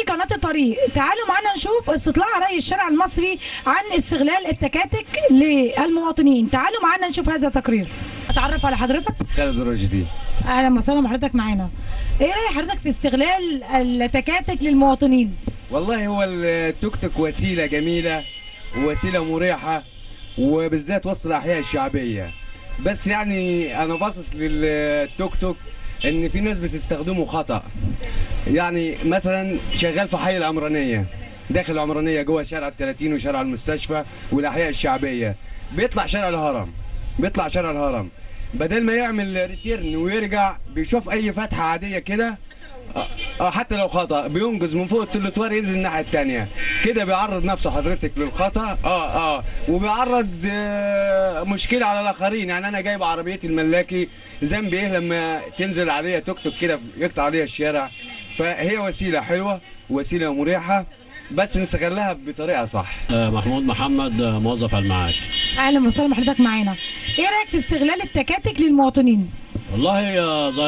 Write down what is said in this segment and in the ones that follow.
قناه الطريق تعالوا معانا نشوف استطلاع راي الشارع المصري عن استغلال التكاتك للمواطنين تعالوا معانا نشوف هذا التقرير اتعرف على حضرتك خالد رشدي اهلا وسهلا بحضرتك معانا ايه راي حضرتك في استغلال التكاتك للمواطنين والله هو التوك توك وسيله جميله ووسيله مريحه وبالذات وسط الاحياء الشعبيه بس يعني انا باصص للتوك توك ان في ناس بتستخدمه خطا يعني مثلا شغال في حي العمرانيه داخل العمرانيه جوه شارع ال 30 وشارع المستشفى والاحياء الشعبيه بيطلع شارع الهرم بيطلع شارع الهرم بدل ما يعمل ريتيرن ويرجع بيشوف اي فتحه عاديه كده اه حتى لو خطا بينجز من فوق التلتوار ينزل الناحيه الثانيه كده بيعرض نفسه حضرتك للخطا اه اه وبيعرض آه مشكله على الاخرين يعني انا جايب عربيتي الملاكي ذنبي ايه لما تنزل عليها توك توك كده يقطع عليها الشارع فهي وسيله حلوه وسيله مريحه بس نستغلها بطريقه صح آه، محمود محمد آه، موظف على المعاش اهلا وسهلا بحضرتك معانا ايه رايك في استغلال التكاتك للمواطنين والله هي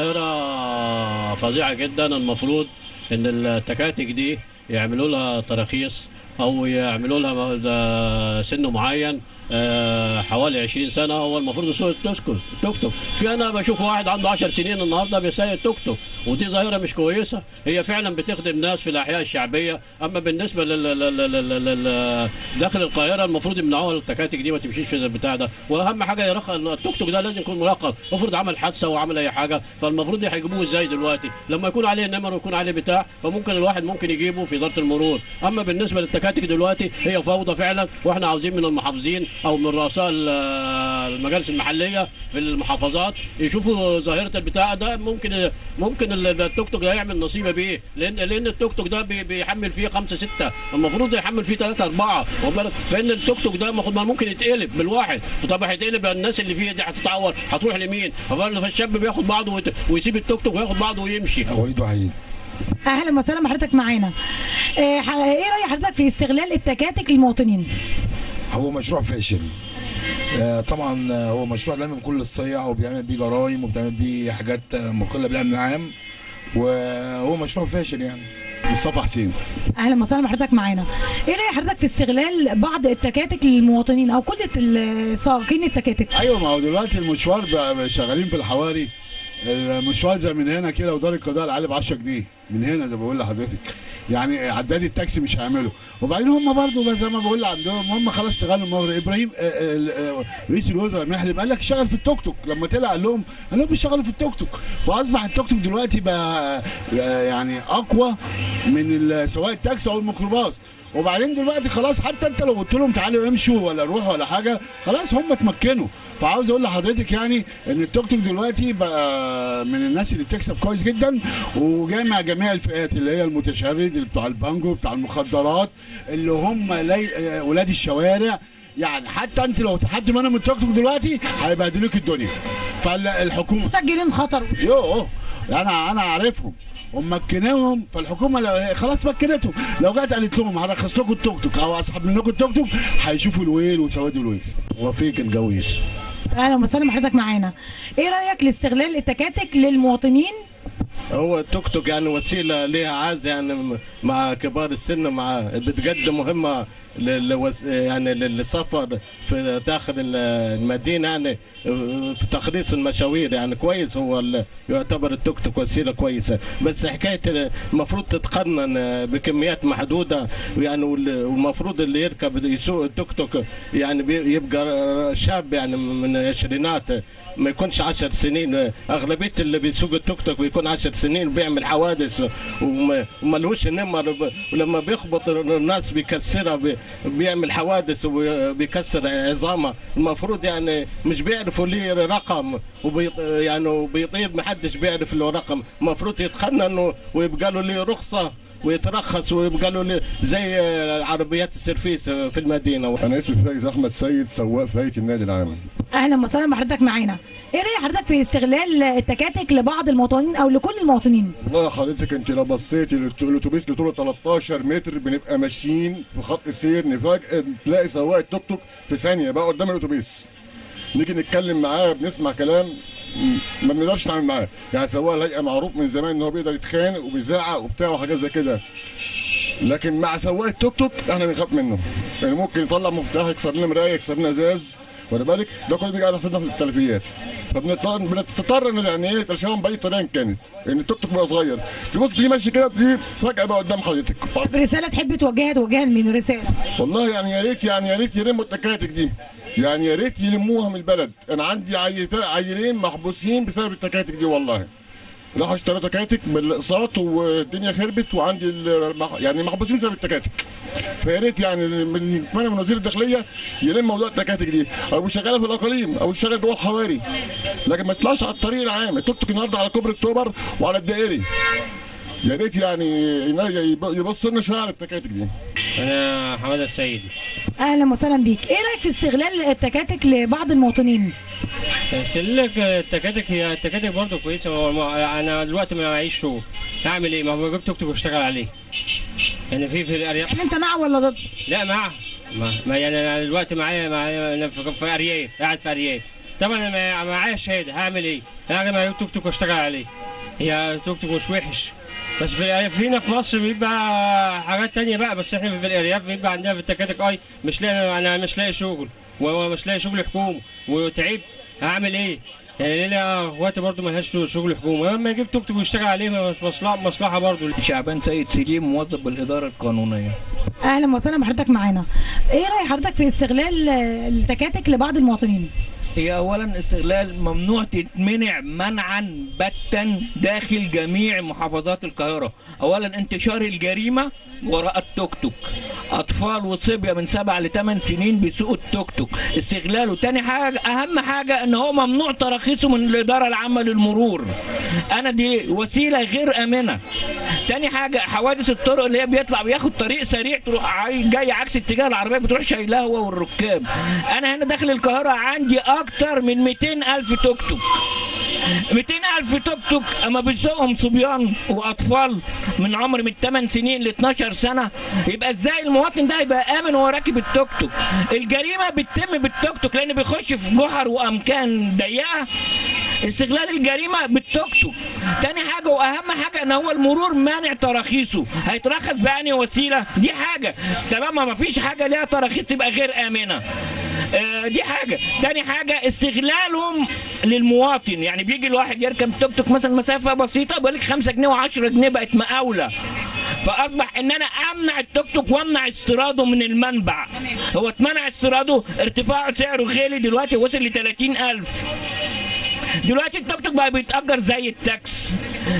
ظاهرة فظيعة جدا المفروض ان التكاتك دي يعملوا لها تراخيص او يعملوا لها ده سن معين آه، حوالي 20 سنه هو المفروض يسوق التوك التوك توك في انا بشوف واحد عنده 10 سنين النهارده بيسوق التوك توك ودي ظاهره مش كويسه هي فعلا بتخدم ناس في الاحياء الشعبيه اما بالنسبه لل لل- لل- لل- لل- داخل القاهره المفروض يمنعوها التكاتك دي ما تمشيش في البتاع ده واهم حاجه يرخص التوك توك ده لازم يكون مرخص افرض عمل حادثه او عمل اي حاجه فالمفروض هيجيبوه ازاي دلوقتي لما يكون عليه نمر ويكون عليه بتاع فممكن الواحد ممكن يجيبه في اداره المرور اما بالنسبه للتكاتك دلوقتي هي فوضى فعلا واحنا عاوزين من المحافظين او من رؤساء ال- المجالس المحليه في المحافظات يشوفوا ظاهره البتاع ده ممكن ممكن ال- التوك توك ده يعمل نصيبه بيه لان لان التوك توك ده بي- بيحمل فيه خمسه سته المفروض يحمل فيه ثلاثه اربعه واخد بالك؟ فان التوك توك ده المفروض ما ممكن يتقلب بالواحد فطب هيتقلب الناس اللي فيه دي هتتعور هتروح لمين فال- فالشاب بياخد بعضه ويت- ويسيب التوك توك وياخد بعضه ويمشي وليد وحيد اهلا وسهلا بحضرتك معانا إيه ح- ايه راي حضرتك في استغلال التكاتك للمواطنين هو مشروع فاشل آه، طبعا آه، هو مشروع لامم كل الصيع وبيعمل بيه جرايم وبيعمل بيه حاجات آه، مخله بالامن العام وهو مشروع فاشل يعني مصطفى حسين اهلا وسهلا بحضرتك معانا ايه راي حضرتك في استغلال بعض التكاتك للمواطنين او كل ال- سائقين التكاتك ايوه ما هو دلوقتي المشوار بقى شغالين في الحواري المشوار زي من هنا كده ودار القضاء العالي ب 10 جنيه من هنا زي ما بقول لحضرتك يعني عداد التاكسي مش هيعملوا وبعدين هم برضو بس زي ما بقول عندهم هم خلاص استغلوا الموضوع ابراهيم آه، آه، آه، رئيس الوزراء محلب قال لك اشتغل في التوك توك لما طلع قال لهم قال لهم بيشتغلوا في التوك توك فاصبح التوك توك دلوقتي بقى آه، يعني اقوى من ال- سواق التاكسي او الميكروباص وبعدين دلوقتي خلاص حتى انت لو قلت لهم تعالوا امشوا ولا روحوا ولا حاجه خلاص هم اتمكنوا فعاوز اقول لحضرتك يعني ان التوك توك دلوقتي بقى من الناس اللي بتكسب كويس جدا وجامع جميع الفئات اللي هي المتشرد اللي بتوع البانجو بتاع المخدرات اللي هم لي... آه، ولاد الشوارع يعني حتى انت لو حد منهم التوك توك دلوقتي هيبهدلوك الدنيا فالحكومه مسجلين خطر يوه انا انا عارفهم ومكناهم فالحكومه لو خلاص مكنتهم لو جت قالت لهم هرخص لكم التوك توك او اسحب منكم التوك توك هيشوفوا الويل وسواد الويل وفيق الجويش اهلا وسهلا بحضرتك معانا ايه رايك لاستغلال التكاتك للمواطنين هو التوك توك يعني وسيله ليها عاز يعني م- مع كبار السن مع بتقدم مهمه للوس يعني للسفر في داخل ال- المدينه يعني في تخليص المشاوير يعني كويس هو ال- يعتبر التوك توك وسيله كويسه بس حكايه المفروض تتقنن بكميات محدوده يعني وال- والمفروض اللي يركب يسوق التوك توك يعني بي- يبقى شاب يعني من العشرينات ما يكونش عشر سنين اغلبيه اللي بيسوق التوك توك بيكون عشر سنين بيعمل حوادث وما- وملهوش نمر ب- ولما بيخبط الناس بيكسرها بي- بيعمل حوادث وبيكسر عظامها المفروض يعني مش بيعرفوا ليه رقم وبي يعني وبيطير محدش بيعرف له رقم المفروض يتخنن ويبقى له ليه رخصه ويترخص ويبقى له ليه- زي عربيات السيرفيس في المدينه انا اسمي فايز احمد سيد سواق في هيئه النادي العام اهلا وسهلا بحضرتك معانا ايه راي حضرتك في استغلال التكاتك لبعض المواطنين او لكل المواطنين والله حضرتك انت لو بصيتي للت- الاتوبيس اللي طوله 13 متر بنبقى ماشيين في خط سير نفاجئ تلاقي سواق التوك توك في ثانيه بقى قدام الاتوبيس نيجي نتكلم معاه بنسمع كلام م- ما بنقدرش نتعامل معاه يعني سواق الهيئه معروف من زمان ان هو بيقدر يتخانق وبيزعق وبتاع وحاجات زي كده لكن مع سواق التوك توك احنا بنخاف منه يعني ممكن يطلع مفتاح يكسر لنا مرايه يكسر لنا ازاز واخد بالك ده كله بيجي على حسابنا في التلفيات فبنضطر بنضطر ان يعني ايه تشاؤم باي طريقه إن كانت ان التوك توك بقى صغير تبص تلاقيه ماشي كده تلاقيه فجاه بقى قدام حضرتك طب رساله تحب توجهها توجهها لمين رساله والله يعني يا ريت يعني يا ريت يلموا التكاتك دي يعني يا ريت يلموها من البلد انا عندي عيتا- عيلين محبوسين بسبب التكاتك دي والله راحوا اشتروا تكاتك بالاقساط والدنيا خربت وعندي المح- يعني محبوسين بسبب التكاتك فيا ريت يعني من نتمنى من وزير الداخليه يلم موضوع التكاتك دي او شغاله في الاقاليم او شغال جوه الحواري لكن ما يطلعش على الطريق العام التوك توك النهارده على كوبري اكتوبر وعلى الدائري يا ريت يعني ينا- يبصوا لنا شويه على التكاتك دي انا حماده السيد اهلا وسهلا بيك ايه رايك في استغلال التكاتك لبعض المواطنين سلك التكاتك هي التكاتك برضه كويسه هو ما- انا دلوقتي ما معيش شغل هعمل ايه ما هو بجيب توك توك واشتغل عليه يعني في في الارياف يعني انت مع ولا ضد لا مع ما, ما يعني انا دلوقتي معايا معايا انا في, في ارياف قاعد في ارياف طبعا انا ما- معايا شهاده هعمل ايه؟ هاجي اجيب توك توك واشتغل عليه هي توك توك مش وحش بس في الارياف هنا في مصر بيبقى حاجات تانية بقى بس احنا في الارياف بيبقى عندنا في التكاتك اي مش لاقي انا مش لاقي شغل ومش لاقي شغل حكومه وتعبت هعمل ايه؟ يعني ليلة اخواتي برضه ملهاش شغل حكومه لما يجيب توك توك ويشتغل عليه مش مصلحه مصلحه برضه شعبان سيد سليم موظف بالإدارة القانونية اهلا وسهلا بحضرتك معانا ايه راي حضرتك في استغلال آه، التكاتك لبعض المواطنين هي أولا استغلال ممنوع تتمنع منعا باتا داخل جميع محافظات القاهرة أولا انتشار الجريمة وراء التوك توك أطفال وصبية من سبع لثمان سنين بيسوقوا التوك توك استغلاله تاني حاجة أهم حاجة إن هو ممنوع تراخيصه من الإدارة العامة للمرور أنا دي وسيلة غير آمنة تاني حاجة حوادث الطرق اللي هي بيطلع بياخد طريق سريع تروح عاي- جاي عكس اتجاه العربية بتروح شايلها هو والركاب أنا هنا داخل القاهرة عندي أكتر من 200 ألف توك توك 200 ألف توك توك أما بيسوقهم صبيان وأطفال من عمر من 8 سنين ل 12 سنة يبقى إزاي المواطن ده يبقى آمن وهو راكب التوك توك الجريمة بتتم بالتوك توك لأن بيخش في جحر وأمكان ضيقة استغلال الجريمه بالتوك توك تاني حاجه واهم حاجه ان هو المرور مانع تراخيصه هيترخص بأنهي وسيله دي حاجه طالما ما فيش حاجه ليها تراخيص تبقى غير امنه آه، دي حاجه تاني حاجه استغلالهم للمواطن يعني بيجي الواحد يركب توك توك مثلا مسافه بسيطه بيقول لك 5 جنيه و10 جنيه بقت مقاوله فاصبح ان انا امنع التوك توك وامنع استيراده من المنبع هو اتمنع استيراده ارتفاع سعره غالي دلوقتي وصل ل 30000 دلوقتي التوك توك بقى بيتأجر زي التاكس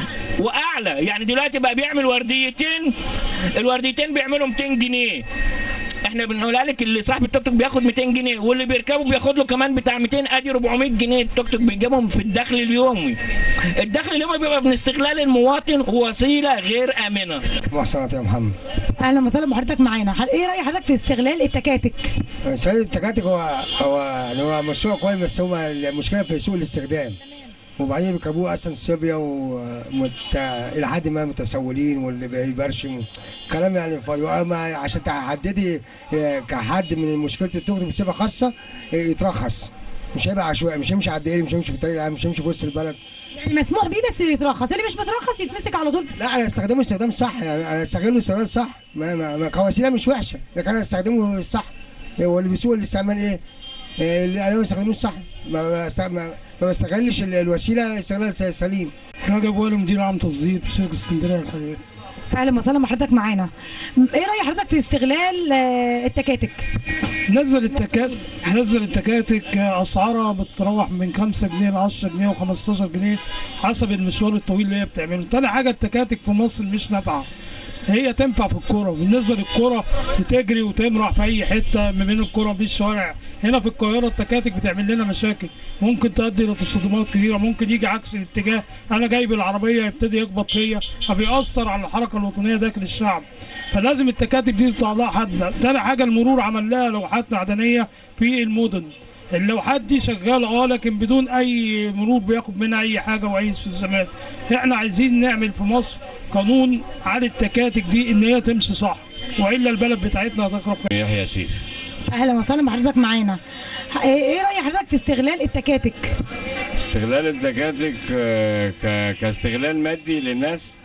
واعلى يعني دلوقتي بقى بيعمل ورديتين الورديتين بيعملوا 200 جنيه احنا بنقولها لك اللي صاحب التوك توك بياخد 200 جنيه واللي بيركبه بياخد له كمان بتاع 200 ادي 400 جنيه التوك توك بيجيبهم في الدخل اليومي الدخل اليومي بيبقى من استغلال المواطن وسيله غير امنه محسن يا محمد اهلا وسهلا بحضرتك معانا ح- ايه راي حضرتك في استغلال التكاتك سؤال التكاتك هو هو يعني هو مشروع كويس بس هو المشكله في سوء الاستخدام وبعدين بيركبوه اصلا صبيه ومت... الى حد ما متسولين واللي بيبرشم كلام يعني فاضي واما عشان تحددي آه، كحد من مشكله التوك توك بصفه خاصه آه، يترخص مش هيبقى عشوائي مش هيمشي على الدائري مش هيمشي في الطريق العام مش هيمشي في وسط البلد يعني مسموح بيه بس يترخص اللي مش مترخص يتمسك على طول لا انا استخدمه استخدام صح يعني انا استغله استغلال صح ما ما, ما كوسيله مش وحشه لكن انا استخدمه صح هو اللي بيسوق الاستعمال ايه؟ إيه اللي انا ما بستخدموش صح ما ما است- ما, ما بستغلش ال- الوسيله استغلال س- سليم رجب وائل مدير عام تصدير في شركه اسكندريه للحاجات اهلا وسهلا بحضرتك معانا م- ايه راي حضرتك في استغلال آه، التكاتك بالنسبه للتكاتك بالنسبه للتكاتك آه، اسعارها بتتراوح من 5 جنيه ل 10 جنيه و15 جنيه حسب المشوار الطويل اللي هي بتعمله تاني حاجه التكاتك في مصر مش نافعه هي تنفع في الكرة بالنسبة للكرة بتجري وتمرح في أي حتة ما بين الكرة وبين الشوارع هنا في القاهرة التكاتك بتعمل لنا مشاكل ممكن تؤدي إلى تصادمات كثيرة ممكن يجي عكس الاتجاه أنا جايب العربية يبتدي يخبط فيا فبيأثر على الحركة الوطنية داخل الشعب فلازم التكاتك دي تطلع لها حد تاني حاجة المرور عمل لها لوحات معدنية في المدن اللوحات دي شغاله اه لكن بدون اي مرور بياخد منها اي حاجه واي استلزامات احنا عايزين نعمل في مصر قانون على التكاتك دي ان هي تمشي صح والا البلد بتاعتنا هتخرب يحيى سيف اهلا وسهلا بحضرتك معانا ح- ايه إيه راي حضرتك في استغلال التكاتك استغلال التكاتك آه، ك- كاستغلال مادي للناس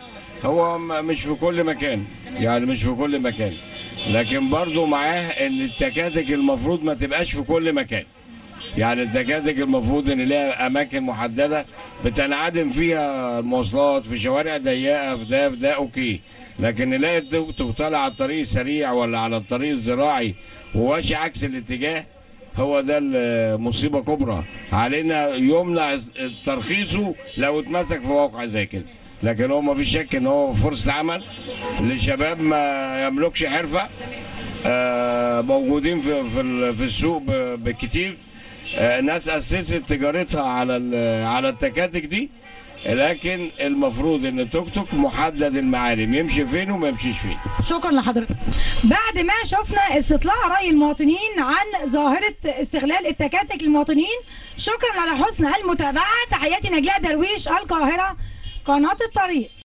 هو م- مش في كل مكان يعني مش في كل مكان لكن برضو معاه ان التكاتك المفروض ما تبقاش في كل مكان يعني التكاتك المفروض ان ليها اماكن محدده بتنعدم فيها المواصلات في شوارع ضيقه في ده في ده اوكي لكن نلاقي التوك توك طالع على الطريق السريع ولا على الطريق الزراعي وماشي عكس الاتجاه هو ده المصيبه كبرى علينا يمنع ترخيصه لو اتمسك في موقع زي كده لكن هو ما فيش شك ان هو فرصه عمل لشباب ما يملكش حرفه آه، موجودين في في ال- في السوق ب- بكتير آه، ناس اسست تجارتها على ال- على التكاتك دي لكن المفروض ان التوك توك محدد المعالم يمشي فين وما يمشيش فين شكرا لحضرتك بعد ما شفنا استطلاع رأي المواطنين عن ظاهرة استغلال التكاتك للمواطنين شكرا على حسن المتابعة تحياتي نجلاء درويش القاهرة قناة الطريق